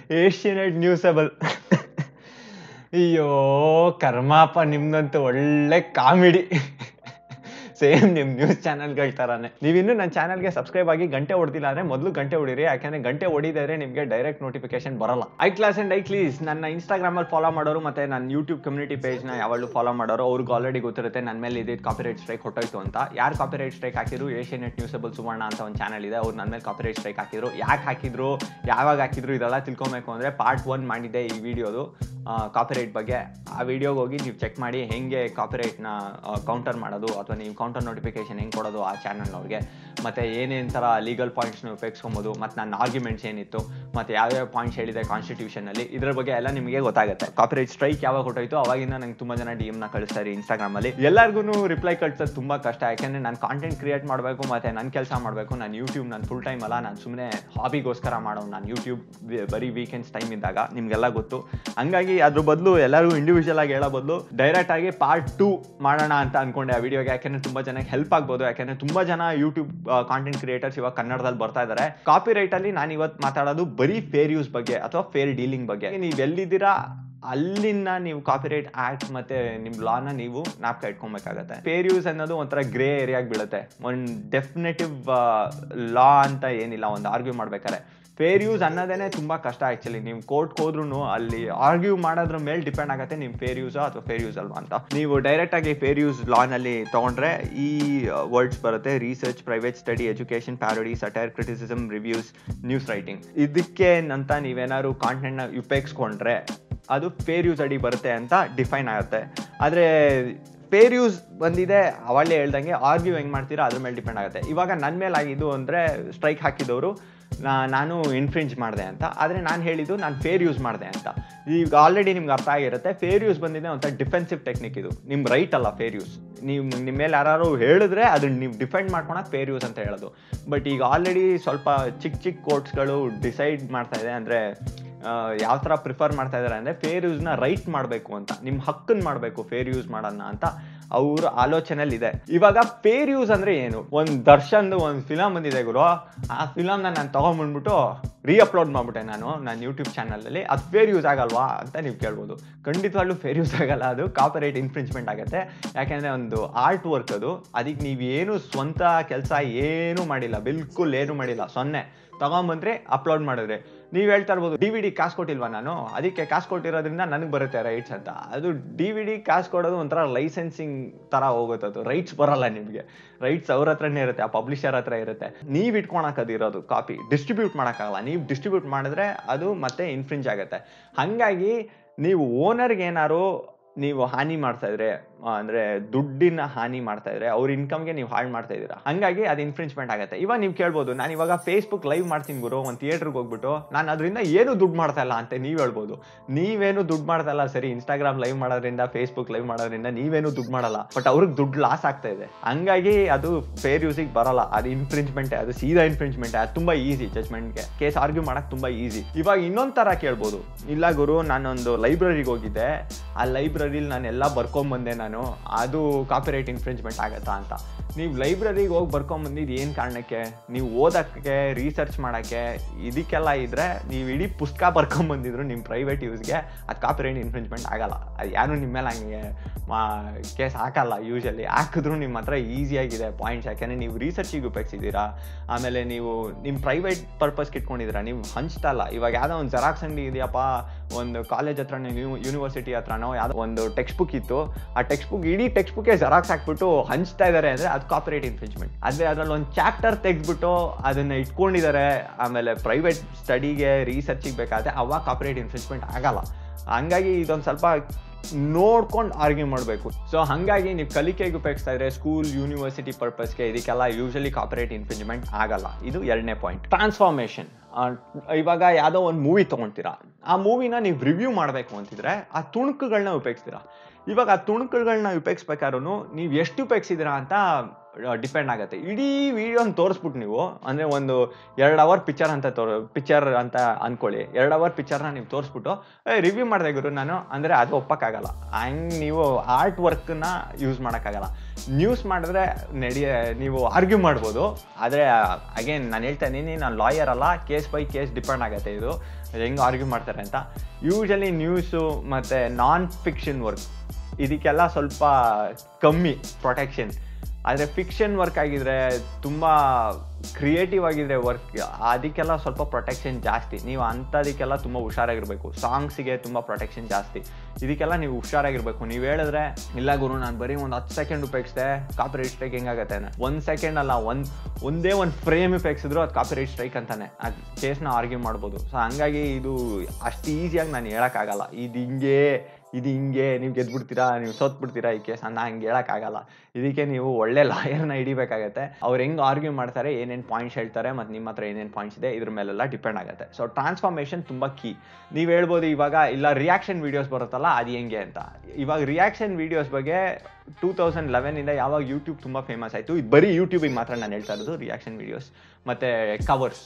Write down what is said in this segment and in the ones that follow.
ಏಷ್ಯನೆಟ್ ನ್ಯೂಸಬಲ್ ಅಯ್ಯೋ ಕರ್ಮಾಪ ನಿಮ್ದಂತೂ ಒಳ್ಳೆ comedy same ನಿಮ್ಮ ನ್ಯೂಸ್ ಚಾನಲ್ಗಳ ಥರನೇ ನೀವಿನ್ನೂ ನನ್ನ ಚಾನಲ್ಗೆ ಸಬ್ಸ್ಕ್ರೈಬ್ ಆಗಿ ಗಂಟೆ ಹೊಡೆದಿಲ್ಲ ಅಂದರೆ ಮೊದಲು ಗಂಟೆ ಹೊಡೀರಿ ಯಾಕಂದರೆ ಗಂಟೆ ಹೊಡಿದ್ರೆ ನಿಮಗೆ ಡೈರೆಕ್ಟ್ ನೋಟಿಫಿಕೇಶನ್ ಬರಲ್ಲ ಐ ಕ್ಲಾಸ್ ಆ್ಯಂಡ್ ಐ ಕ್ಲೀಸ್ ನನ್ನ ಇನ್ಸ್ಟಾಗ್ರಾಮಲ್ಲಿ ಫಾಲೋ ಮಾಡೋರು ಮತ್ತು ನನ್ನ ಯೂಟ್ಯೂಬ್ ಕಮ್ಯುನಿಟಿ ಪೇಜ್ನ ಯಾವಾಗಲೂ ಫಾಲೋ ಮಾಡೋರು ಅವ್ರಿಗೆ ಆಲ್ರೆಡಿ ಗೊತ್ತಿರುತ್ತೆ ನನ್ನ ಮೇಲೆ ಇದ್ದಿದ್ದು ಕಾಪಿರೈಟ್ ಸ್ಟ್ರೈಕ್ ಹೊಟ್ಟೋಯ್ತು ಅಂತ ಯಾರು ಕಾಪಿರೈಟ್ ಸ್ಟ್ರೈಕ್ ಹಾಕಿದ್ರು ಏಷ್ಯನೆಟ್ ನ್ಯೂಸಬಲ್ ಸುವರ್ಣ ಅಂತ ಒಂದು ಚಾನಲ್ ಇದೆ ಅವ್ರು ನನ್ನ ಮೇಲೆ ಕಾಪಿರೈಟ್ ಸ್ಟ್ರೈಕ್ ಹಾಕಿದ್ರು ಯಾಕೆ ಹಾಕಿದ್ರು ಯಾವಾಗ ಹಾಕಿದ್ರು ಇದೆಲ್ಲ ತಿಳ್ಕೊಬೇಕು ಅಂದರೆ ಪಾರ್ಟ್ ಒನ್ ಮಾಡಿದ್ದೆ ಈ ವಿಡಿಯೋದು ಕಾಪಿರೈಟ್ ಬಗ್ಗೆ ಆ ವಿಡಿಯೋಗೆ ಹೋಗಿ ನೀವು ಚೆಕ್ ಮಾಡಿ ಹೆಂಗೆ ಕಾಪಿರೈಟ್ನ ಕೌಂಟರ್ ಮಾಡೋದು ಅಥವಾ ನೀವು ಕೌಂಟರ್ ನೋಟಿಫಿಕೇಶನ್ ಹೆಂಗೆ ಕೊಡೋದು ಆ ಚಾನಲ್ನವ್ರಿಗೆ ಮತ್ತು ಏನೇನು ಥರ ಲೀಗಲ್ ಪಾಯಿಂಟ್ಸ್ನ ಉಪಯೋಗಿಸ್ಕೊಬೋದು ಮತ್ತು ನನ್ನ ಆರ್ಗ್ಯುಮೆಂಟ್ಸ್ ಏನಿತ್ತು ಮತ್ತು ಯಾವ್ಯಾವ ಪಾಯಿಂಟ್ಸ್ ಹೇಳಿದೆ ಕಾನ್ಸ್ಟಿಟ್ಯೂಷನಲ್ಲಿ ಇದ್ರ ಬಗ್ಗೆ ಎಲ್ಲ ನಿಮಗೆ ಗೊತ್ತಾಗುತ್ತೆ ಕಾಪಿರೈಟ್ ಸ್ಟ್ರೈಕ್ ಯಾವಾಗ ಹೊಟ್ಟೋಯ್ತು ಅವಾಗಿಂದ ನಂಗೆ ತುಂಬ ಜನ ಡಿ ಎಮ್ನ ಕಳಿಸ್ತಾರೆ ಇನ್ಸ್ಟಾಗ್ರಾಮಲ್ಲಿ ಎಲ್ಲರಿಗೂ ರಿಪ್ಲೈ ಕಳ್ಸೋದು ತುಂಬ ಕಷ್ಟ ಯಾಕೆಂದರೆ ನಾನು ಕಾಂಟೆಂಟ್ ಕ್ರಿಯೇಟ್ ಮಾಡಬೇಕು ಮತ್ತು ನನ್ನ ಕೆಲಸ ಮಾಡಬೇಕು ನಾನು ಯೂಟ್ಯೂಬ್ ನಾನು ಫುಲ್ ಟೈಮ್ ಅಲ್ಲ ನಾನು ಸುಮ್ಮನೆ ಹಾಬಿಗೋಸ್ಕರ ಮಾಡೋ ನಾನು ಯೂಟ್ಯೂಬ್ ಬರೀ ವೀಕೆಂಡ್ಸ್ ಟೈಮ್ ಇದ್ದಾಗ ನಿಮಗೆಲ್ಲ ಗೊತ್ತು ಹಂಗಾಗಿ ಅದ್ರ ಬದಲು ಎಲ್ಲರಿಗೂ ಇಂಡಿವಿಜುವಲ್ ಆಗಿ ಹೇಳೋ ಬದಲು ಡೈರೆಕ್ಟ್ ಆಗಿ ಪಾರ್ಟ್ ಟೂ ಮಾಡೋಣ ಅಂತ ಅನ್ಕೊಂಡೆ ಆ ವಿಡಿಯೋಗೆ ಯಾಕೆಂದ್ರೆ ತುಂಬ ಜನಕ್ಕೆ ಹೆಲ್ಪ್ ಆಗ್ಬೋದು ಯಾಕೆಂದ್ರೆ ತುಂಬ ಜನ ಯೂಟ್ಯೂಬ್ ಕಾಂಟೆಂಟ್ ಕ್ರಿಯೇಟರ್ಸ್ ಇವಾಗ ಕನ್ನಡದಲ್ಲಿ ಬರ್ತಾ ಇದ್ದಾರೆ ಕಾಪಿ ರೈಟಲ್ಲಿ ನಾನು ಇವತ್ತು ಮಾತಾಡೋದು ಬರೀ ಫೇರ್ ಯೂಸ್ ಬಗ್ಗೆ ಅಥವಾ ಫೇರ್ ಡೀಲಿಂಗ್ ಬಗ್ಗೆ ನೀವು ಎಲ್ಲಿದ್ದೀರಾ ಅಲ್ಲಿಂದ ನೀವು ಕಾಪಿರೈಟ್ ಆಕ್ಟ್ ಮತ್ತೆ ನಿಮ್ ಲಾನ ನೀವು ನಾಪ್ಕ ಇಟ್ಕೊಬೇಕಾಗತ್ತೆ ಫೇರ್ ಯೂಸ್ ಅನ್ನೋದು ಒಂಥರ ಗ್ರೇ ಏರಿಯಾಗಿ ಬೀಳುತ್ತೆ ಒಂದು ಡೆಫಿನೆಟಿವ್ ಲಾ ಅಂತ ಏನಿಲ್ಲ ಒಂದು ಆರ್ಗ್ಯೂ ಮಾಡ್ಬೇಕಾರೆ ಫೇರ್ ಯೂಸ್ ಅನ್ನೋದೇನೆ ತುಂಬಾ ಕಷ್ಟ ಆಕ್ಚುಲಿ ನೀವು ಕೋರ್ಟ್ಗೆ ಹೋದ್ರೂ ಅಲ್ಲಿ ಆರ್ಗ್ಯೂ ಮಾಡೋದ್ರ ಮೇಲೆ ಡಿಪೆಂಡ್ ಆಗುತ್ತೆ ನಿಮ್ ಫೇರ್ ಯೂಸ್ ಅಥವಾ ಫೇರ್ ಯೂಸ್ ಅಲ್ವಾ ಅಂತ ನೀವು ಡೈರೆಕ್ಟ್ ಆಗಿ ಫೇರ್ ಯೂಸ್ ಲಾನಲ್ಲಿ ತಗೊಂಡ್ರೆ ಈ ವರ್ಡ್ಸ್ ಬರುತ್ತೆ research private study education parody satire criticism reviews news writing ಇದಕ್ಕೆ ಅಂತ ನೀವೇನಾದ್ರು ಕಾಂಟೆಂಟ್ನ ಉಪಯೋಗಿಸ್ಕೊಂಡ್ರೆ ಅದು ಫೇರ್ ಯೂಸ್ ಅಡಿ ಬರುತ್ತೆ ಅಂತ ಡಿಫೈನ್ ಆಗುತ್ತೆ ಆದರೆ ಫೇರ್ ಯೂಸ್ ಬಂದಿದೆ ಅವಳೇ ಹೇಳ್ದಂಗೆ ಆರ್ಗ್ಯೂ ಹೆಂಗೆ ಮಾಡ್ತೀರಾ ಅದ್ರ ಮೇಲೆ ಡಿಪೆಂಡ್ ಆಗುತ್ತೆ ಇವಾಗ ನನ್ನ ಮೇಲೆ ಆಗಿದ್ದು ಅಂದರೆ ಸ್ಟ್ರೈಕ್ ಹಾಕಿದವರು ನಾನು ಇನ್ಫ್ರಿಂಜ್ ಮಾಡಿದೆ ಅಂತ ಆದರೆ ನಾನು ಹೇಳಿದ್ದು ನಾನು ಫೇರ್ ಯೂಸ್ ಮಾಡಿದೆ ಅಂತ ಈಗ ಆಲ್ರೆಡಿ ನಿಮ್ಗೆ ಅರ್ಥ ಆಗಿರುತ್ತೆ ಫೇರ್ ಯೂಸ್ ಬಂದಿದೆ ಒಂಥರ ಡಿಫೆನ್ಸಿವ್ ಟೆಕ್ನಿಕ್ ಇದು ನಿಮ್ಮ ರೈಟ್ ಅಲ್ಲ ಫೇರ್ ಯೂಸ್ ನೀವು ನಿಮ್ಮ ಮೇಲೆ ಯಾರು ಹೇಳಿದ್ರೆ ಅದನ್ನ ನೀವು ಡಿಫೆಂಡ್ ಮಾಡ್ಕೊಳಕ್ಕೆ ಫೇರ್ ಯೂಸ್ ಅಂತ ಹೇಳೋದು ಬಟ್ ಈಗ ಆಲ್ರೆಡಿ ಸ್ವಲ್ಪ ಚಿಕ್ಕ ಚಿಕ್ಕ ಕೋರ್ಟ್ಸ್ಗಳು ಡಿಸೈಡ್ ಮಾಡ್ತಾ ಇದೆ ಅಂದರೆ ಯಾವ ಥರ ಪ್ರಿಫರ್ ಮಾಡ್ತಾ ಇದ್ದಾರೆ ಅಂದರೆ ಫೇರ್ ಯೂಸ್ನ ರೈಟ್ ಮಾಡಬೇಕು ಅಂತ ನಿಮ್ಮ ಹಕ್ಕನ್ನು ಮಾಡಬೇಕು ಫೇರ್ ಯೂಸ್ ಮಾಡೋಣ ಅಂತ ಅವ್ರ ಆಲೋಚನೆಯಲ್ಲಿ ಇದೆ ಇವಾಗ ಫೇರ್ ಯೂಸ್ ಅಂದ್ರೆ ಏನು ಒಂದು ದರ್ಶನ್ದು ಒಂದು ಫಿಲಮ್ ಬಂದಿದೆ ಗುರು ಆ ಫಿಲಮ್ನ ನಾನು ತಗೊಂಡ್ಬಂದ್ಬಿಟ್ಟು ರೀ ಅಪ್ಲೋಡ್ ಮಾಡ್ಬಿಟ್ಟೆ ನಾನು ನನ್ನ ಯೂಟ್ಯೂಬ್ ಚಾನಲಲ್ಲಿ ಅದು ಫೇರ್ ಯೂಸ್ ಆಗಲ್ವಾ ಅಂತ ನೀವು ಕೇಳ್ಬೋದು ಖಂಡಿತವಾಗ್ಲೂ ಫೇರ್ ಯೂಸ್ ಆಗಲ್ಲ ಅದು ಕಾಪರೇಟ್ ಇನ್ಫ್ರಿಂಚ್ಮೆಂಟ್ ಆಗುತ್ತೆ ಯಾಕೆಂದರೆ ಒಂದು ಆರ್ಟ್ ವರ್ಕ್ ಅದು ಅದಕ್ಕೆ ನೀವೇನು ಸ್ವಂತ ಕೆಲಸ ಏನೂ ಮಾಡಿಲ್ಲ ಬಿಲ್ಕುಲ್ ಏನೂ ಮಾಡಿಲ್ಲ ಸೊನ್ನೆ ತಗೊಂಬಂದ್ರೆ ಅಪ್ಲೋಡ್ ಮಾಡಿದ್ರೆ ನೀವು ಹೇಳ್ತಾ ಇರ್ಬೋದು ಡಿ ವಿ ಡಿ ಕಾಸು ಕೊಟ್ಟಿಲ್ವಾ ನಾನು ಅದಕ್ಕೆ ಕಾಸು ಕೊಟ್ಟಿರೋದ್ರಿಂದ ನನಗೆ ಬರುತ್ತೆ ರೈಟ್ಸ್ ಅಂತ ಅದು ಡಿ ವಿ ಡಿ ಕಾಸು ಕೊಡೋದು ಒಂಥರ ಲೈಸೆನ್ಸಿಂಗ್ ಥರ ಹೋಗುತ್ತೆ ಅದು ರೈಟ್ಸ್ ಬರಲ್ಲ ನಿಮಗೆ ರೈಟ್ಸ್ ಅವ್ರ ಹತ್ರನೇ ಇರುತ್ತೆ ಆ ಪಬ್ಲಿಷರ್ ಹತ್ರ ಇರುತ್ತೆ ನೀವು ಇಟ್ಕೊಳಕದಿರೋದು ಕಾಪಿ ಡಿಸ್ಟ್ರಿಬ್ಯೂಟ್ ಮಾಡೋಕ್ಕಾಗಲ್ಲ ನೀವು ಡಿಸ್ಟ್ರಿಬ್ಯೂಟ್ ಮಾಡಿದ್ರೆ ಅದು ಮತ್ತೆ ಇನ್ಫ್ರಿಂಜ್ ಆಗುತ್ತೆ ಹಾಗಾಗಿ ನೀವು ಓನರ್ಗೆ ಏನಾರು ನೀವು ಹಾನಿ ಮಾಡ್ತಾ ಇದ್ರೆ ಅಂದ್ರೆ ದುಡ್ಡಿನ ಹಾನಿ ಮಾಡ್ತಾ ಇದ್ರೆ ಅವ್ರ ಇನ್ಕಮ್ಗೆ ನೀವು ಹಾಳು ಮಾಡ್ತಾ ಇದ್ದೀರಾ ಹಂಗಾಗಿ ಅದು ಇನ್ಫ್ರಿಂಚ್ಮೆಂಟ್ ಆಗುತ್ತೆ ಇವಾಗ ನೀವು ಕೇಳ್ಬೋದು ನಾನು ಇವಾಗ ಫೇಸ್ಬುಕ್ ಲೈವ್ ಮಾಡ್ತೀನಿ ಗುರು ಒಂದು ಥಿಯೇಟರ್ಗೆ ಹೋಗ್ಬಿಟ್ಟು ನಾನು ಅದರಿಂದ ಏನು ದುಡ್ಡು ಮಾಡ್ತಾ ಇಲ್ಲ ಅಂತ ನೀವು ಹೇಳ್ಬೋದು ನೀವೇನು ದುಡ್ಡು ಮಾಡ್ತಾ ಇಲ್ಲ ಸರಿ ಇನ್ಸ್ಟಾಗ್ರಾಮ್ ಲೈವ್ ಮಾಡೋದ್ರಿಂದ ಫೇಸ್ಬುಕ್ ಲೈವ್ ಮಾಡೋದ್ರಿಂದ ನೀವೇನು ದುಡ್ಡು ಮಾಡಲ್ಲ ಬಟ್ ಅವ್ರಿಗೆ ದುಡ್ಡು ಲಾಸ್ ಆಗ್ತಾ ಇದೆ ಹಂಗಾಗಿ ಅದು ಫೇರ್ ಯೂಸಿಗೆ ಬರಲ್ಲ ಅದು ಇನ್ಫ್ರಿಂಚ್ಮೆಂಟ್ ಅದು ಸೀದಾ ಇನ್ಫ್ರಿಂಚ್ಮೆಂಟ್ ಅದು ತುಂಬಾ ಈಸಿ ಜಜ್ಮೆಂಟ್ಗೆ ಕೇಸ್ ಆರ್ಗ್ಯೂ ಮಾಡಕ್ ತುಂಬಾ ಈಸಿ ಇವಾಗ ಇನ್ನೊಂದ್ ತರ ಕೇಳ್ಬೋದು ಇಲ್ಲ ಗುರು ನಾನೊಂದು ಲೈಬ್ರರಿಗೆ ಹೋಗಿದ್ದೆ ಆ ಲೈಬ್ರರಿಲಿ ನಾನು ಎಲ್ಲ ಬರ್ಕೊಂಬಂದೆ ನಾನು ಅದು ಕಾಪಿರೈಟ್ ಇನ್ಫ್ರಿಂಚ್ಮೆಂಟ್ ಆಗತ್ತಾ ಅಂತ ನೀವು ಲೈಬ್ರರಿಗೆ ಹೋಗಿ ಬರ್ಕೊಂಬಂದಿದ್ದು ಏನು ಕಾರಣಕ್ಕೆ ನೀವು ಓದಕ್ಕೆ ರಿಸರ್ಚ್ ಮಾಡೋಕ್ಕೆ ಇದಕ್ಕೆಲ್ಲ ಇದ್ರೆ ನೀವು ಇಡೀ ಪುಸ್ತಕ ಬರ್ಕೊಂಬಂದಿದ್ರು ನಿಮ್ಮ ಪ್ರೈವೇಟ್ ಯೂಸ್ಗೆ ಅದು ಕಾಪಿರೈಟ್ ಇನ್ಫ್ರಿಂಚ್ಮೆಂಟ್ ಆಗಲ್ಲ ಅದು ಯಾರು ನಿಮ್ಮ ಮೇಲೆ ಹಂಗೆ ಕೇಸ್ ಹಾಕಲ್ಲ ಯೂಶಲಿ ಹಾಕಿದ್ರು ನಿಮ್ಮ ಹತ್ರ ಈಸಿಯಾಗಿದೆ ಪಾಯಿಂಟ್ಸ್ ಯಾಕೆಂದರೆ ನೀವು ರಿಸರ್ಚಿಗೆ ಉಪಯೋಗಿಸಿದ್ದೀರಾ ಆಮೇಲೆ ನೀವು ನಿಮ್ಮ ಪ್ರೈವೇಟ್ ಪರ್ಪಸ್ಗೆ ಇಟ್ಕೊಂಡಿದ್ದೀರಾ ನೀವು ಹಂಚ್ತಾ ಇಲ್ಲ ಇವಾಗ ಯಾವುದೋ ಒಂದು ಜೆರಾಕ್ಸ್ ಅಂಗಡಿ ಇದೆಯಪ್ಪ ಒಂದು ಕಾಲೇಜ್ ಹತ್ರ ನೀವು ಯೂನಿವರ್ಸಿಟಿ ಹತ್ರನೋ ಯಾವುದೋ ಒಂದು ಟೆಕ್ಸ್ಟ್ ಬುಕ್ ಇತ್ತು ಆ ಟೆಕ್ಸ್ಟ್ ಬುಕ್ ಇಡೀ ಟೆಕ್ಸ್ಟ್ ಬುಕ್ಗೆ ಜೆರಾಕ್ಸ್ ಹಾಕ್ಬಿಟ್ಟು ಹಂಚ್ತಾ ಇದ್ದಾರೆ ಅಂದರೆ ಅದು ಕಾಪರೇಟ್ ಇನ್ಫ್ರಿಂಚ್ಮೆಂಟ್ ಆದರೆ ಅದರಲ್ಲಿ ಒಂದು ಚಾಪ್ಟರ್ ತೆಗೆದ್ಬಿಟ್ಟು ಅದನ್ನು ಇಟ್ಕೊಂಡಿದ್ದಾರೆ ಆಮೇಲೆ ಪ್ರೈವೇಟ್ ಸ್ಟಡಿಗೆ ರಿಸರ್ಚಿಗೆ ಬೇಕಾದ್ರೆ ಅವಾಗ ಕಾಪರೇಟ್ ಇನ್ಫ್ರಿಂಚ್ಮೆಂಟ್ ಆಗಲ್ಲ ಹಂಗಾಗಿ ಇದೊಂದು ಸ್ವಲ್ಪ ನೋಡ್ಕೊಂಡು ಆರ್ಗ್ಯೂ ಮಾಡಬೇಕು ಸೊ ಹಾಗಾಗಿ ನೀವು ಕಲಿಕೆಗೆ ಉಪಯೋಗಿಸ್ತಾ ಇದ್ರೆ ಸ್ಕೂಲ್ ಯೂನಿವರ್ಸಿಟಿ ಪರ್ಪಸ್ಗೆ ಇದಕ್ಕೆಲ್ಲ ಯೂಶಲಿ ಕಾಪರೇಟ್ ಇನ್ಫ್ರಿಂಜ್ಮೆಂಟ್ ಆಗಲ್ಲ ಇದು ಎರಡನೇ ಪಾಯಿಂಟ್ ಟ್ರಾನ್ಸ್ಫಾರ್ಮೇಷನ್ ಇವಾಗ ಯಾವುದೋ ಒಂದು ಮೂವಿ ತೊಗೊಳ್ತೀರಾ ಆ ಮೂವಿನ ನೀವು ರಿವ್ಯೂ ಮಾಡಬೇಕು ಅಂತಿದ್ರೆ ಆ ತುಣುಕುಗಳನ್ನ ಉಪಯೋಗಿಸ್ತೀರಾ ಇವಾಗ ಆ ತುಣುಕುಗಳನ್ನ ಉಪಯೋಗಿಸ್ಬೇಕಾದ್ರೂ ನೀವು ಎಷ್ಟು ಉಪಯೋಗಿಸಿದ್ದೀರಾ ಅಂತ ಡಿಪೆಂಡ್ ಆಗುತ್ತೆ ಇಡೀ ವಿಡಿಯೋನ ತೋರಿಸ್ಬಿಟ್ಟು ನೀವು ಅಂದರೆ ಒಂದು ಎರಡು ಅವರ್ ಪಿಕ್ಚರ್ ಅಂತ ತೋರ್ ಪಿಕ್ಚರ್ ಅಂತ ಅನ್ಕೊಳ್ಳಿ ಎರಡು ಅವರ್ ಪಿಕ್ಚರ್ನ ನೀವು ತೋರಿಸ್ಬಿಟ್ಟು ರಿವ್ಯೂ ಮಾಡಿದೆ ಗುರು ನಾನು ಅಂದರೆ ಅದು ಒಪ್ಪಕ್ಕಾಗಲ್ಲ ಹಂಗೆ ನೀವು ಆರ್ಟ್ ವರ್ಕ್ನ ಯೂಸ್ ಮಾಡೋಕ್ಕಾಗಲ್ಲ ನ್ಯೂಸ್ ಮಾಡಿದ್ರೆ ನಡೆಯ ನೀವು ಆರ್ಗ್ಯೂ ಮಾಡ್ಬೋದು ಆದರೆ ಅಗೇನ್ ನಾನು ಹೇಳ್ತಾ ಇದ್ದೀನಿ ನಾನು ಲಾಯರ್ ಅಲ್ಲ ಕೇಸ್ ಬೈ ಕೇಸ್ ಡಿಪೆಂಡ್ ಆಗುತ್ತೆ ಇದು ಹೆಂಗೆ ಆರ್ಗ್ಯೂ ಮಾಡ್ತಾರೆ ಅಂತ ಯೂಶಲಿ ನ್ಯೂಸು ಮತ್ತು ನಾನ್ ಫಿಕ್ಷನ್ ವರ್ಕ್ ಇದಕ್ಕೆಲ್ಲ ಸ್ವಲ್ಪ ಕಮ್ಮಿ ಪ್ರೊಟೆಕ್ಷನ್ ಆದರೆ ಫಿಕ್ಷನ್ ವರ್ಕ್ ಆಗಿದ್ರೆ ತುಂಬ ಕ್ರಿಯೇಟಿವ್ ಆಗಿದ್ರೆ ವರ್ಕ್ ಅದಕ್ಕೆಲ್ಲ ಸ್ವಲ್ಪ ಪ್ರೊಟೆಕ್ಷನ್ ಜಾಸ್ತಿ ನೀವು ಅಂಥದಕ್ಕೆಲ್ಲ ತುಂಬ ಹುಷಾರಾಗಿರ್ಬೇಕು ಸಾಂಗ್ಸಿಗೆ ತುಂಬ ಪ್ರೊಟೆಕ್ಷನ್ ಜಾಸ್ತಿ ಇದಕ್ಕೆಲ್ಲ ನೀವು ಹುಷಾರಾಗಿರ್ಬೇಕು ನೀವು ಹೇಳಿದ್ರೆ ಇಲ್ಲ ಗುರು ನಾನು ಬರೀ ಒಂದು ಹತ್ತು ಸೆಕೆಂಡ್ ಉಪಯೋಗಿಸಿದೆ ಕಾಪಿ ರೈಟ್ ಸ್ಟ್ರೈಕ್ ಹೆಂಗಾಗತ್ತೆ ಒಂದು ಸೆಕೆಂಡ್ ಅಲ್ಲ ಒಂದು ಒಂದೇ ಒಂದು ಫ್ರೇಮ್ ಉಪಯೋಗಿಸಿದ್ರು ಅದು ಕಾಪಿ ರೈಟ್ ಸ್ಟ್ರೈಕ್ ಅಂತಾನೆ ಅದು ಕೇಸ್ನ ಆರ್ಗ್ಯೂ ಮಾಡ್ಬೋದು ಸೊ ಹಂಗಾಗಿ ಇದು ಅಷ್ಟು ಈಸಿಯಾಗಿ ನಾನು ಹೇಳೋಕ್ಕಾಗಲ್ಲ ಇದು ಹಿಂಗೆ ಇದು ಹಿಂಗೆ ನೀವು ಗೆದ್ಬಿಡ್ತೀರಾ ನೀವು ಸೋತ್ಬಿಡ್ತೀರಾ ಈ ಕೇಸ್ ನಾನು ಹಂಗೆ ಹೇಳೋಕ್ಕಾಗಲ್ಲ ಇದಕ್ಕೆ ನೀವು ಒಳ್ಳೆ ಲಾಯರ್ನ ಹಿಡಿಬೇಕಾಗತ್ತೆ ಅವ್ರು ಹೆಂಗೆ ಆರ್ಗ್ಯೂ ಮಾಡ್ತಾರೆ ಏನೇನು ಪಾಯಿಂಟ್ಸ್ ಹೇಳ್ತಾರೆ ಮತ್ತು ನಿಮ್ಮ ಹತ್ರ ಏನೇನು ಪಾಯಿಂಟ್ಸ್ ಇದೆ ಇದ್ರ ಮೇಲೆಲ್ಲ ಡಿಪೆಂಡ್ ಆಗುತ್ತೆ ಸೊ ಟ್ರಾನ್ಸ್ಫಾರ್ಮೇಷನ್ ತುಂಬ ಕೀ ನೀವು ಹೇಳ್ಬೋದು ಇವಾಗ ಇಲ್ಲ ರಿಯಾಕ್ಷನ್ ವೀಡಿಯೋಸ್ ಬರುತ್ತಲ್ಲ ಅದು ಹೆಂಗೆ ಅಂತ ಇವಾಗ ರಿಯಾಕ್ಷನ್ ವೀಡಿಯೋಸ್ ಬಗ್ಗೆ ಟೂ ತೌಸಂಡ್ ಲೆವೆನಿಂದ ಯಾವಾಗ ಯೂಟ್ಯೂಬ್ ತುಂಬ ಫೇಮಸ್ ಆಯಿತು ಇದು ಬರೀ ಯೂಟ್ಯೂಬಿಗೆ ಮಾತ್ರ ನಾನು ಹೇಳ್ತಾ ಇರೋದು ರಿಯಾಕ್ಷನ್ ವೀಡಿಯೋಸ್ ಮತ್ತು ಕವರ್ಸ್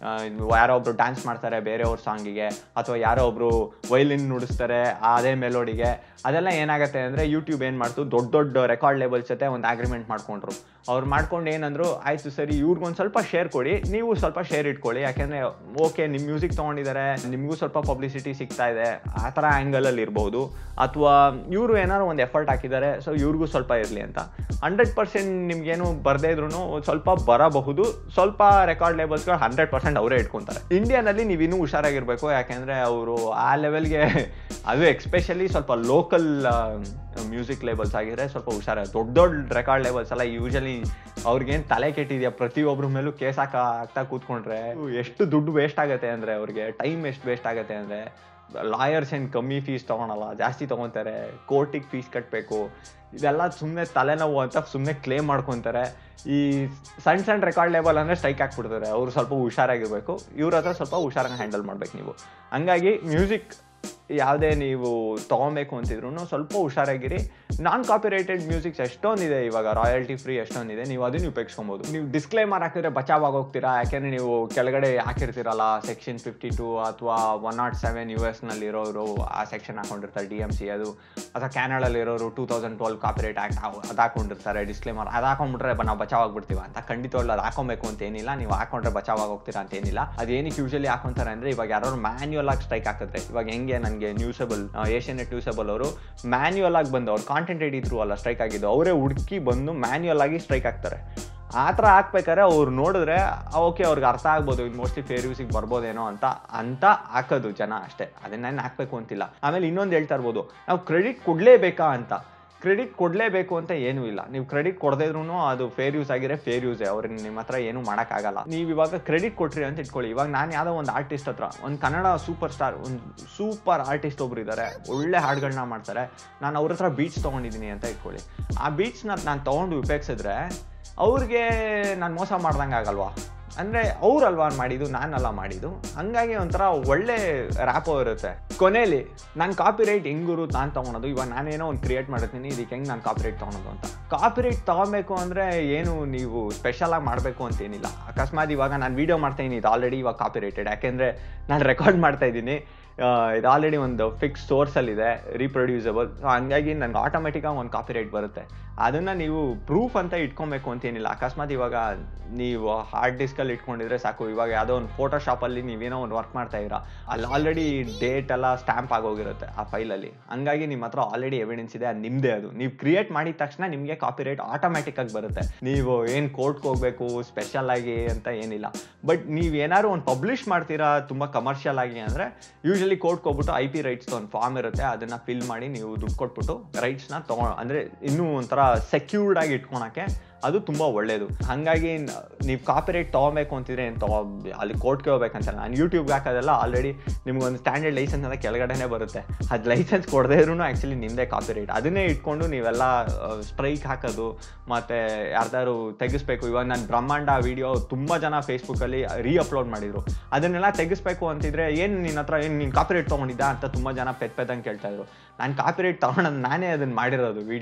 ಯಾರೋ ಒಬ್ರು ಡ್ಯಾನ್ಸ್ ಮಾಡ್ತಾರೆ ಬೇರೆಯವ್ರ ಸಾಂಗಿಗೆ ಅಥವಾ ಯಾರೋ ಒಬ್ರು ವೈಲಿನ್ ನುಡಿಸ್ತಾರೆ ಅದೇ ಮೆಲೋಡಿಗೆ ಅದೆಲ್ಲ ಏನಾಗುತ್ತೆ ಅಂದರೆ ಯೂಟ್ಯೂಬ್ ಏನು ಮಾಡ್ತು ದೊಡ್ಡ ದೊಡ್ಡ ರೆಕಾರ್ಡ್ ಲೇಬಲ್ಸ್ ಜೊತೆ ಒಂದು ಅಗ್ರಿಮೆಂಟ್ ಮಾಡ್ಕೊಂಡ್ರು ಅವ್ರು ಮಾಡ್ಕೊಂಡು ಏನಂದ್ರು ಆಯಿತು ಸರಿ ಇವ್ರಿಗೊಂದು ಸ್ವಲ್ಪ ಶೇರ್ ಕೊಡಿ ನೀವು ಸ್ವಲ್ಪ ಶೇರ್ ಇಟ್ಕೊಳ್ಳಿ ಯಾಕೆಂದರೆ ಓಕೆ ನಿಮ್ಮ ಮ್ಯೂಸಿಕ್ ತೊಗೊಂಡಿದ್ದಾರೆ ನಿಮಗೂ ಸ್ವಲ್ಪ ಪಬ್ಲಿಸಿಟಿ ಸಿಗ್ತಾ ಇದೆ ಆ ಥರ ಆ್ಯಂಗಲಲ್ಲಿ ಇರ್ಬೋದು ಅಥವಾ ಇವರು ಏನಾದ್ರು ಒಂದು ಎಫರ್ಟ್ ಹಾಕಿದ್ದಾರೆ ಸೊ ಇವ್ರಿಗೂ ಸ್ವಲ್ಪ ಇರಲಿ ಅಂತ ಹಂಡ್ರೆಡ್ ಪರ್ಸೆಂಟ್ ನಿಮ್ಗೇನು ಬರದೇ ಇದ್ರು ಸ್ವಲ್ಪ ಬರಬಹುದು ಸ್ವಲ್ಪ ರೆಕಾರ್ಡ್ ಲೇಬಲ್ಸ್ಗಳು ಹಂಡ್ರೆಡ್ ಪರ್ಸೆಂಟ್ ಅವರೇ ಇಟ್ಕೊತಾರೆ ಇಂಡಿಯಾನಲ್ಲಿ ನೀವು ಇನ್ನೂ ಹುಷಾರಾಗಿರ್ಬೇಕು ಯಾಕೆಂದರೆ ಅವರು ಆ ಲೆವೆಲ್ಗೆ ಅದು ಎಕ್ಸ್ಪೆಷಲಿ ಸ್ವಲ್ಪ ಲೋಕಲ್ ಮ್ಯೂಸಿಕ್ ಲೇಬಲ್ಸ್ ಆಗಿದ್ರೆ ಸ್ವಲ್ಪ ಹುಷಾರ ದೊಡ್ಡ ದೊಡ್ಡ ರೆಕಾರ್ಡ್ ಲೇಬಲ್ಸ್ ಎಲ್ಲ ಯೂಶಲಿ ಅವ್ರಿಗೇನು ತಲೆ ಕೆಟ್ಟಿದೆಯಾ ಪ್ರತಿಯೊಬ್ಬರ ಮೇಲೂ ಕೇಸ್ ಹಾಕ ಹಾಕ್ತಾ ಕೂತ್ಕೊಂಡ್ರೆ ಎಷ್ಟು ದುಡ್ಡು ವೇಸ್ಟ್ ಆಗುತ್ತೆ ಅಂದರೆ ಅವ್ರಿಗೆ ಟೈಮ್ ಎಷ್ಟು ವೇಸ್ಟ್ ಆಗುತ್ತೆ ಅಂದರೆ ಲಾಯರ್ಸ್ ಏನು ಕಮ್ಮಿ ಫೀಸ್ ತೊಗೊಳಲ್ಲ ಜಾಸ್ತಿ ತೊಗೊತಾರೆ ಕೋರ್ಟಿಗೆ ಫೀಸ್ ಕಟ್ಟಬೇಕು ಇದೆಲ್ಲ ಸುಮ್ಮನೆ ತಲೆನೋವು ಅಂತ ಸುಮ್ಮನೆ ಕ್ಲೇಮ್ ಮಾಡ್ಕೊತಾರೆ ಈ ಸಣ್ಣ ಸಣ್ಣ ರೆಕಾರ್ಡ್ ಲೇಬಲ್ ಅಂದರೆ ಸ್ಟ್ರೈಕ್ ಹಾಕ್ಬಿಡ್ತಾರೆ ಅವರು ಸ್ವಲ್ಪ ಹುಷಾರಾಗಿರ್ಬೇಕು ಇವ್ರ ಹತ್ರ ಸ್ವಲ್ಪ ಹುಷಾರಾಗಿ ಹ್ಯಾಂಡಲ್ ಮಾಡ್ಬೇಕು ನೀವು ಹಂಗಾಗಿ ಮ್ಯೂಸಿಕ್ ಯಾವುದೇ ನೀವು ತೊಗೊಬೇಕು ಅಂತಿದ್ರು ಸ್ವಲ್ಪ ಹುಷಾರಾಗಿರಿ ನಾನ್ ಕಾಪಿರೈಟೆಡ್ ಮ್ಯೂಸಿಕ್ಸ್ ಎಷ್ಟೊಂದಿದೆ ಇವಾಗ ರಾಯಲ್ಟಿ ಫ್ರೀ ಎಷ್ಟೊಂದಿದೆ ನೀವು ಅದನ್ನು ಉಪಯೋಗಿಸ್ಕೊಬೋದು ನೀವು ಡಿಸ್ಕ್ಲೈಮರ್ ಹಾಕಿದ್ರೆ ಬಚಾವ್ ಹೋಗ್ತೀರಾ ಯಾಕೆಂದರೆ ನೀವು ಕೆಳಗಡೆ ಹಾಕಿರ್ತೀರಲ್ಲ ಸೆಕ್ಷನ್ ಫಿಫ್ಟಿ ಟು ಅಥವಾ ಒನ್ ನಾಟ್ ಸೆವೆನ್ ಯು ಎಸ್ನಲ್ಲಿ ಇರೋರು ಆ ಸೆಕ್ಷನ್ ಹಾಕೊಂಡಿರ್ತಾರೆ ಡಿ ಎಮ್ ಸಿ ಅದು ಅಥವಾ ಕ್ಯಾನಡಲ್ಲಿ ಇರೋರು two thousand twelve copyright act ಅದು ಹಾಕೊಂಡಿರ್ತಾರೆ ಡಿಸ್ಕ್ಲೈಮರ್ ಅದು ಹಾಕೊಂಡ್ಬಿಟ್ರೆ ನಾವು ಬಚಾವ್ ಆಗ್ಬಿಡ್ತೀವ ಅಂತ ಖಂಡಿತವಾಗ್ಲೂ ಅದು ಹಾಕೊಬೇಕು ಅಂತ ಏನಿಲ್ಲ ನೀವು ಹಾಕೊಂಡ್ರೆ ಬಚಾವ್ ಹೋಗ್ತೀರಾ ಅಂತ ಏನಿಲ್ಲ ಅದೇನಕ್ಕೆ ಯೂಶಲಿ ಹಾಕೊಂತಾರೆ ಅಂದರೆ ಇವಾಗ ಯಾರು ಮ್ಯಾನ್ಯುಯಲ್ ಆಗಿ ಸ್ಟ್ರೈಕ್ ಹಾಕಿದ್ರೆ ಇವಾಗ ಹೆಂಗೆ ನನಗೆ ನ್ಯೂಸಬಲ್ ಏಷ್ಯನ್ ನ್ಯೂಸಬಲ್ ಅವರು ಮ್ಯಾನ್ಯುಯಲ್ ಆಗಿ ಬಂದು ಅವ್ರು ಕಾಂಟೆಂಟ್ ಐಡಿ ಥ್ರೂ ಅಲ್ಲ ಸ್ಟ್ರೈಕ್ ಆಗಿದ್ದು ಅವರೇ ಹುಡುಕಿ ಬಂದು ಮ್ಯಾನ್ಯುಯಲ್ ಆಗಿ ಸ್ಟ್ರೈಕ್ ಆಗ್ತಾರೆ ಆ ಥರ ಹಾಕ್ಬೇಕಾದ್ರೆ ಅವ್ರು ನೋಡಿದ್ರೆ ಓಕೆ ಅವ್ರಿಗೆ ಅರ್ಥ ಆಗ್ಬೋದು ಇದು ಮೋಸ್ಟ್ಲಿ ಫೇರ್ ಯೂಸಿಗೆ ಬರ್ಬೋದೇನೋ ಅಂತ ಅಂತ ಹಾಕೋದು ಜನ ಅಷ್ಟೇ ಅದನ್ನೇನು ಹಾಕ್ಬೇಕು ಅಂತಿಲ್ಲ ಆಮೇಲೆ ಇನ್ನೊಂದು ಹೇಳ್ತಾ ಇರ್ಬೋದು ನಾವು ಕ್ರೆಡಿಟ್ ಕೊಡಲೇಬೇಕಾ ಅಂತ ಕ್ರೆಡಿಟ್ ಕೊಡಲೇಬೇಕು ಅಂತ ಏನೂ ಇಲ್ಲ ನೀವು ಕ್ರೆಡಿಟ್ ಕೊಡದೇ ಇದ್ರೂ ಅದು ಫೇರ್ ಯೂಸ್ ಆಗಿರೋ ಫೇರ್ ಯೂಸೇ ಅವ್ರಿಗೆ ನಿಮ್ಮ ಹತ್ರ ಏನೂ ಮಾಡೋಕ್ಕಾಗಲ್ಲ ನೀವು ಇವಾಗ ಕ್ರೆಡಿಟ್ ಕೊಟ್ರಿ ಅಂತ ಇಟ್ಕೊಳ್ಳಿ ಇವಾಗ ನಾನು ಯಾವುದೋ ಒಂದು ಆರ್ಟಿಸ್ಟ್ ಹತ್ರ ಒಂದು ಕನ್ನಡ ಸೂಪರ್ ಸ್ಟಾರ್ ಒಂದು ಸೂಪರ್ ಆರ್ಟಿಸ್ಟ್ ಒಬ್ರು ಇದ್ದಾರೆ ಒಳ್ಳೆ ಹಾಡುಗಳನ್ನ ಮಾಡ್ತಾರೆ ನಾನು ಅವ್ರ ಹತ್ರ ಬೀಟ್ಸ್ ತೊಗೊಂಡಿದ್ದೀನಿ ಅಂತ ಇಟ್ಕೊಳ್ಳಿ ಆ ಬೀಟ್ಸ್ನ ನಾನು ತೊಗೊಂಡು ಉಪಯೋಗಿಸಿದ್ರೆ ಅವ್ರಿಗೆ ನಾನು ಮೋಸ ಮಾಡ್ದಂಗೆ ಆಗಲ್ವಾ ಅಂದರೆ ಅವ್ರಲ್ವಾ ಮಾಡಿದ್ದು ನಾನಲ್ಲ ಮಾಡಿದ್ದು ಹಂಗಾಗಿ ಒಂಥರ ಒಳ್ಳೆ ರ್ಯಾಪೋ ಇರುತ್ತೆ ಕೊನೆಯಲ್ಲಿ ನಾನು ಕಾಪಿ ರೈಟ್ ಹೆಂಗುರು ನಾನು ತೊಗೊಳೋದು ಇವಾಗ ನಾನೇನೋ ಒಂದು ಕ್ರಿಯೇಟ್ ಮಾಡಿರ್ತೀನಿ ಇದಕ್ಕೆ ಹೆಂಗೆ ನಾನು ಕಾಪಿ ರೈಟ್ ತೊಗೊಳೋದು ಅಂತ ಕಾಪಿ ರೈಟ್ ತೊಗೊಬೇಕು ಅಂದರೆ ಏನು ನೀವು ಸ್ಪೆಷಲಾಗಿ ಮಾಡಬೇಕು ಅಂತೇನಿಲ್ಲ ಅಕಸ್ಮಾತ್ ಇವಾಗ ನಾನು ವೀಡಿಯೋ ಮಾಡ್ತಾಯಿದ್ದೀನಿ ಇದು ಆಲ್ರೆಡಿ ಇವಾಗ ಕಾಪಿ ರೈಟೆಡ್ ಯಾಕೆಂದರೆ ನಾನು ರೆಕಾರ್ಡ್ ಮಾಡ್ತಾ ಇದ್ದೀನಿ ಇದು ಆಲ್ರೆಡಿ ಒಂದು ಫಿಕ್ಸ್ ಸೋರ್ಸಲ್ಲಿದೆ ರೀಪ್ರೊಡ್ಯೂಸಬಲ್ ಸೊ ಹಂಗಾಗಿ ನನಗೆ ಆಟೋಮೆಟಿಕಾಗಿ ಒಂದು ಕಾಪಿ ರೈಟ್ ಬರುತ್ತೆ ಅದನ್ನು ನೀವು ಪ್ರೂಫ್ ಅಂತ ಇಟ್ಕೊಬೇಕು ಅಂತೇನಿಲ್ಲ ಅಕಸ್ಮಾತ್ ಇವಾಗ ನೀವು ಹಾರ್ಡ್ ಡಿಸ್ಕಲ್ಲಿ ಇಟ್ಕೊಂಡಿದ್ರೆ ಸಾಕು ಇವಾಗ ಯಾವುದೋ ಒಂದು ಫೋಟೋಶಾಪಲ್ಲಿ ನೀವೇನೋ ಒಂದು ವರ್ಕ್ ಮಾಡ್ತಾ ಇದ್ದೀರಾ ಅಲ್ಲಿ ಆಲ್ರೆಡಿ ಡೇಟ್ ಎಲ್ಲ ಸ್ಟ್ಯಾಂಪ್ ಆಗೋಗಿರುತ್ತೆ ಆ ಫೈಲಲ್ಲಿ ಹಂಗಾಗಿ ನಿಮ್ಮ ಹತ್ರ ಆಲ್ರೆಡಿ ಎವಿಡೆನ್ಸ್ ಇದೆ ಅದು ನಿಮ್ಮದೇ ಅದು ನೀವು ಕ್ರಿಯೇಟ್ ಮಾಡಿದ ತಕ್ಷಣ ನಿಮಗೆ ಕಾಪಿ ರೈಟ್ ಆಟೋಮೆಟಿಕ್ಕಾಗಿ ಬರುತ್ತೆ ನೀವು ಏನು ಕೋರ್ಟ್ಗೆ ಹೋಗಬೇಕು ಸ್ಪೆಷಲ್ ಆಗಿ ಅಂತ ಏನಿಲ್ಲ ಬಟ್ ನೀವು ಏನಾದ್ರು ಒಂದು ಪಬ್ಲಿಷ್ ಮಾಡ್ತೀರಾ ತುಂಬ ಕಮರ್ಷಿಯಲ್ ಆಗಿ ಅಂದರೆ ಯೂಶಲಿ ಕೋರ್ಟ್ಗೆ ಹೋಗ್ಬಿಟ್ಟು ಐ ಪಿ ರೈಟ್ಸ್ ಒಂದು ಫಾರ್ಮ್ ಇರುತ್ತೆ ಅದನ್ನು ಫಿಲ್ ಮಾಡಿ ನೀವು ದುಡ್ಡು ಕೊಟ್ಬಿಟ್ಟು ರೈಟ್ಸ್ನ ತೊಗೊ ಅಂದರೆ ಇನ್ನೂ ಒಂಥರ ಸೆಕ್ಯೂರ್ಡ್ ಆಗಿ ಇಟ್ಕೊಳಕ್ಕೆ ಅದು ತುಂಬ ಒಳ್ಳೆಯದು ಹಾಗಾಗಿ ನೀವು ಕಾಪಿರೈಟ್ ತೊಗೊಬೇಕು ಅಂತಿದ್ರೆ ಏನು ತೊಗೊ ಅಲ್ಲಿ ಕೋರ್ಟ್ಗೆ ಹೋಗ್ಬೇಕಂತ ನಾನು ಯೂಟ್ಯೂಬ್ಗೆ ಹಾಕೋದೆಲ್ಲ ಆಲ್ರೆಡಿ ನಿಮ್ಗೊಂದು ಸ್ಟ್ಯಾಂಡರ್ಡ್ ಲೈಸೆನ್ಸ್ ಅಂತ ಕೆಳಗಡೆನೇ ಬರುತ್ತೆ ಅದು ಲೈಸೆನ್ಸ್ ಕೊಡದೇ ಇದ್ರೂ ಆ್ಯಕ್ಚುಲಿ ನಿಮ್ಮದೇ ಕಾಪಿರೈಟ್ ಅದನ್ನೇ ಇಟ್ಕೊಂಡು ನೀವೆಲ್ಲ ಸ್ಟ್ರೈಕ್ ಹಾಕೋದು ಮತ್ತು ಯಾರ್ದಾರು ತೆಗಿಸ್ಬೇಕು ಇವಾಗ ನಾನು ಬ್ರಹ್ಮಾಂಡ ವಿಡಿಯೋ ತುಂಬ ಜನ ಫೇಸ್ಬುಕ್ಕಲ್ಲಿ ರೀ ಅಪ್ಲೋಡ್ ಮಾಡಿದರು ಅದನ್ನೆಲ್ಲ ತೆಗಿಸ್ಬೇಕು ಅಂತಿದ್ರೆ ಏನು ನಿನ್ನ ಹತ್ರ ಏನು ನೀನು ಕಾಪಿರೈಟ್ ತೊಗೊಂಡಿದ್ದ ಅಂತ ತುಂಬ ಜನ ಪೆದ್ ಪೆದ್ದಂಗೆ ಕೇಳ್ತಾಯಿದ್ರು ನಾನು ಕಾಪಿರೈಟ್ ತೊಗೊಂಡು ನಾನೇ ಅದನ್ನು ಮಾಡಿರೋದು ವಿಡಿಯೋ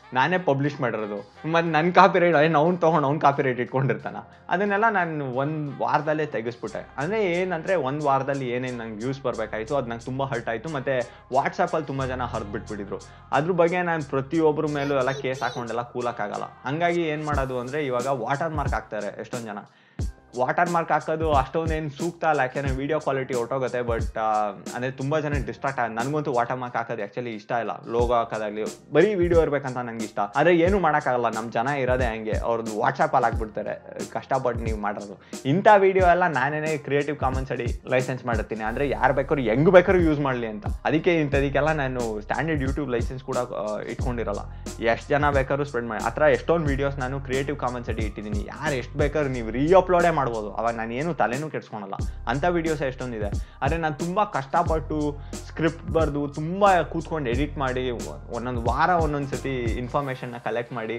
ನಾನೇ ಪಬ್ಲಿಷ್ ಮಾಡಿರೋದು ಮತ್ತು ನನ್ನ ಕಾಪಿ ರೈಟ್ ಏನು ಅವ್ನು ತೊಗೊಂಡು ಅವ್ನು ಕಾಪಿ ರೈಟ್ ಇಟ್ಕೊಂಡಿರ್ತಾನ ಅದನ್ನೆಲ್ಲ ನಾನು ಒಂದು ವಾರದಲ್ಲೇ ತೆಗೆಸ್ಬಿಟ್ಟೆ ಅಂದರೆ ಏನಂದರೆ ಒಂದು ವಾರದಲ್ಲಿ ಏನೇನು ನಂಗೆ ವ್ಯೂಸ್ ಬರಬೇಕಾಯಿತು ಅದು ನಂಗೆ ತುಂಬ ಹರ್ಟ್ ಆಯಿತು ಮತ್ತು ವಾಟ್ಸಪ್ಪಲ್ಲಿ ತುಂಬ ಜನ ಹರಿದು ಬಿಟ್ಬಿಟ್ಟಿದ್ರು ಅದ್ರ ಬಗ್ಗೆ ನಾನು ಪ್ರತಿಯೊಬ್ಬರ ಮೇಲೂ ಎಲ್ಲ ಕೇಸ್ ಹಾಕೊಂಡೆಲ್ಲ ಕೂಲಕ್ಕಾಗಲ್ಲ ಹಂಗಾಗಿ ಏನು ಮಾಡೋದು ಅಂದರೆ ಇವಾಗ ವಾಟರ್ ಮಾರ್ಕ್ ಹಾಕ್ತಾರೆ ಎಷ್ಟೊಂದು ಜನ ವಾಟರ್ ಮಾರ್ಕ್ ಹಾಕೋದು ಅಷ್ಟೊಂದೇನು ಸೂಕ್ತ ಅಲ್ಲ ಯಾಕೆಂದರೆ ವೀಡಿಯೋ ಕ್ವಾಲಿಟಿ ಹೊಟ್ಟೋಗುತ್ತೆ ಬಟ್ ಅಂದರೆ ತುಂಬ ಜನ ಡಿಸ್ಟ್ರಾಕ್ಟ್ ಆಗ ನನಗಂತೂ ವಾಟರ್ ಮಾರ್ಕ್ ಹಾಕೋದು ಆ್ಯಕ್ಚುಲಿ ಇಷ್ಟ ಇಲ್ಲ ಲೋಗೋ ಹಾಕೋದಾಗಲಿ ಬರೀ ವೀಡಿಯೋ ಇರಬೇಕಂತ ನಂಗೆ ಇಷ್ಟ ಆದರೆ ಏನು ಮಾಡೋಕ್ಕಾಗಲ್ಲ ನಮ್ಮ ಜನ ಇರೋದೇ ಹಂಗೆ ಅವ್ರದ್ದು ವಾಟ್ಸಪ್ಪಲ್ಲಿ ಹಾಕ್ಬಿಡ್ತಾರೆ ಕಷ್ಟಪಟ್ಟು ನೀವು ಮಾಡೋದು ಇಂಥ ವೀಡಿಯೋ ಎಲ್ಲ ನಾನೇ ಕ್ರಿಯೇಟಿವ್ ಕಾಮನ್ಸ್ ಅಡಿ ಲೈಸೆನ್ಸ್ ಮಾಡಿರ್ತೀನಿ ಅಂದರೆ ಯಾರು ಬೇಕಾದ್ರೂ ಹೆಂಗ್ ಬೇಕಾದ್ರೂ ಯೂಸ್ ಮಾಡಲಿ ಅಂತ ಅದಕ್ಕೆ ಇಂಥದಕ್ಕೆಲ್ಲ ನಾನು ಸ್ಟ್ಯಾಂಡರ್ಡ್ ಯೂಟ್ಯೂಬ್ ಲೈಸೆನ್ಸ್ ಕೂಡ ಆ, ಇಟ್ಕೊಂಡಿರಲ್ಲ ಎಷ್ಟು ಜನ ಬೇಕಾದ್ರೂ ಸ್ಪ್ರೆಡ್ ಮಾಡಿ ಆ ಥರ ಎಷ್ಟೊಂದು ವೀಡಿಯೋಸ್ ನಾನು ಕ್ರಿಯೇಟಿವ್ ಕಾಮನ್ಸ್ ಅಡಿ ಇಟ್ಟಿದ್ದೀನಿ ಯಾರು ಎಷ್ಟು ಬೇಕಾದ್ರೂ ನೀವು ರೀ ಅಪ್ಲೋಡೇ ಮಾಡ್ಬೋದು ಅವಾಗ ನಾನು ಏನು ತಲೆನೂ ಕೆಡ್ಸ್ಕೊಳಲ್ಲ ಅಂಥ ವೀಡಿಯೋಸ್ ಎಷ್ಟೊಂದಿದೆ ಆದರೆ ನಾನು ತುಂಬ ಕಷ್ಟಪಟ್ಟು ಸ್ಕ್ರಿಪ್ಟ್ ಬರೆದು ತುಂಬ ಕೂತ್ಕೊಂಡು ಎಡಿಟ್ ಮಾಡಿ ಒಂದೊಂದು ವಾರ ಒಂದೊಂದು ಸತಿ ಇನ್ಫಾರ್ಮೇಷನ್ನ ಕಲೆಕ್ಟ್ ಮಾಡಿ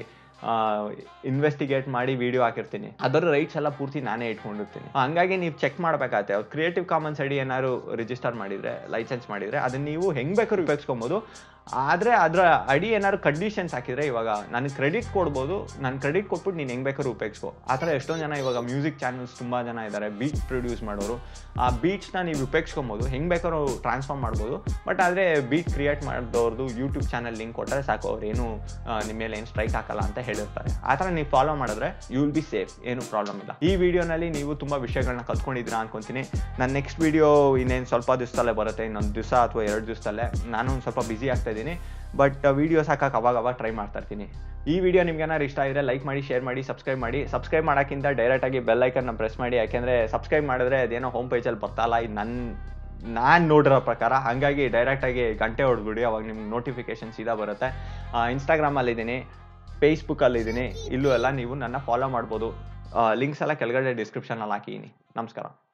ಇನ್ವೆಸ್ಟಿಗೇಟ್ ಮಾಡಿ ವಿಡಿಯೋ ಹಾಕಿರ್ತೀನಿ ಅದರ ರೈಟ್ಸ್ ಎಲ್ಲ ಪೂರ್ತಿ ನಾನೇ ಇಟ್ಕೊಂಡಿರ್ತೀನಿ ಹಂಗಾಗಿ ನೀವು ಚೆಕ್ ಮಾಡಬೇಕಾಗತ್ತೆ ಅವ್ರು ಕ್ರಿಯೇಟಿವ್ ಕಾಮನ್ಸ್ ಅಡಿ ಏನಾದ್ರು ರಿಜಿಸ್ಟರ್ ಮಾಡಿದರೆ ಲೈಸೆನ್ಸ್ ಮಾಡಿದರೆ ಅದನ್ನ ನೀವು ಹೆಂಗೆ ಬೇಕಾದ್ರೂ ಉಪಯೋಗಿಸ್ಕೊಬೋದು ಆದರೆ ಅದರ ಅಡಿ ಏನಾದ್ರು ಕಂಡೀಷನ್ಸ್ ಹಾಕಿದರೆ ಇವಾಗ ನನಗೆ ಕ್ರೆಡಿಟ್ ಕೊಡ್ಬೋದು ನಾನು ಕ್ರೆಡಿಟ್ ಕೊಟ್ಬಿಟ್ಟು ನೀನು ಹೆಂಗೆ ಬೇಕಾದ್ರೂ ಉಪಯೋಗಿಸ್ಕೋ ಆ ಥರ ಎಷ್ಟೊಂದು ಜನ ಇವಾಗ ಮ್ಯೂಸಿಕ್ ಚಾನಲ್ಸ್ ತುಂಬ ಜನ ಇದ್ದಾರೆ ಬೀಟ್ ಪ್ರೊಡ್ಯೂಸ್ ಮಾಡೋರು ಆ ಬೀಟ್ಸ್ನ ನೀವು ಉಪಯೋಗಿಸ್ಕೊಬೋದು ಹೆಂಗೆ ಬೇಕಾದ್ರೂ ಟ್ರಾನ್ಸ್ಫಾರ್ಮ್ ಮಾಡ್ಬೋದು ಬಟ್ ಆದರೆ ಬೀಟ್ ಕ್ರಿಯೇಟ್ ಮಾಡಿದವ್ರದ್ದು ಯೂಟ್ಯೂಬ್ ಚಾನಲ್ ಲಿಂಕ್ ಕೊಟ್ಟರೆ ಸಾಕು ಅವ್ರು ಏನು ಆ, ನಿಮ್ಮ ಮೇಲೆ ಏನು ಸ್ಟ್ರೈಕ್ ಹಾಕಲ್ಲ ಅಂತ ಹೇಳಿರ್ತಾರೆ ಆ ಥರ ನೀವು ಫಾಲೋ ಮಾಡಿದ್ರೆ ಯು ವಿಲ್ ಬಿ ಸೇಫ್ ಏನು ಪ್ರಾಬ್ಲಮ್ ಇಲ್ಲ ಈ ವಿಡಿಯೋನಲ್ಲಿ ನೀವು ತುಂಬ ವಿಷಯಗಳನ್ನ ಕಲ್ತ್ಕೊಂಡಿದ್ದೀರಾ ಅನ್ಕೊಂತೀನಿ ನನ್ನ ನೆಕ್ಸ್ಟ್ ವಿಡಿಯೋ ಇನ್ನೇನು ಸ್ವಲ್ಪ ದಿವಸದಲ್ಲೇ ಬರುತ್ತೆ ಇನ್ನೊಂದು ದಿವಸ ಅಥವಾ ಎರಡು ದಿವಸದಲ್ಲೇ ನಾನು ಒಂದು ಸ್ವಲ್ಪ ಬ್ಯುಸಿ ಆಗ್ತಾ ಇದ್ದೀನಿ ಬಟ್ ವೀಡಿಯೋಸ್ ಹಾಕಕ್ಕೆ ಅವಾಗ ಅವಾಗ ಟ್ರೈ ಮಾಡ್ತಾ ಇರ್ತೀನಿ ಈ ವಿಡಿಯೋ ನಿಮ್ಗೆ ಏನಾದ್ರು ಇಷ್ಟ ಆಗಿದ್ರೆ ಲೈಕ್ ಮಾಡಿ ಶೇರ್ ಮಾಡಿ ಸಬ್ಸ್ಕ್ರೈಬ್ ಮಾಡಿ ಸಬ್ಸ್ಕ್ರೈಬ್ ಮಾಡೋಕ್ಕಿಂತ ಡೈರೆಕ್ಟಾಗಿ ಬೆಲ್ ಐಕನ್ನ ಪ್ರೆಸ್ ಮಾಡಿ ಯಾಕೆಂದರೆ ಸಬ್ಸ್ಕ್ರೈಬ್ ಮಾಡಿದ್ರೆ ಅದೇನೋ ಹೋಮ್ ಪೇಜಲ್ಲಿ ಬರ್ತಲ್ಲ ಇದು ನನ್ನ ನಾನು ನೋಡಿರೋ ಪ್ರಕಾರ ಹಾಗಾಗಿ ಡೈರೆಕ್ಟಾಗಿ ಗಂಟೆ ಹೊಡೆದ್ಬಿಡಿ ಅವಾಗ ನಿಮ್ಗೆ ನೋಟಿಫಿಕೇಶನ್ ಸೀದಾ ಬರುತ್ತೆ ಇನ್ಸ್ಟಾಗ್ರಾಮಲ್ಲಿದ್ದೀನಿ ಫೇಸ್ಬುಕ್ಕಲ್ಲಿದ್ದೀನಿ ಇಲ್ಲೂ ಎಲ್ಲ ನೀವು ನನ್ನ ಫಾಲೋ ಮಾಡ್ಬೋದು ಲಿಂಕ್ಸ್ ಎಲ್ಲ ಕೆಳಗಡೆ ಡಿಸ್ಕ್ರಿಪ್ಷನಲ್ಲಿ ಹಾಕಿದ್ದೀನಿ ನಮಸ್ಕಾರ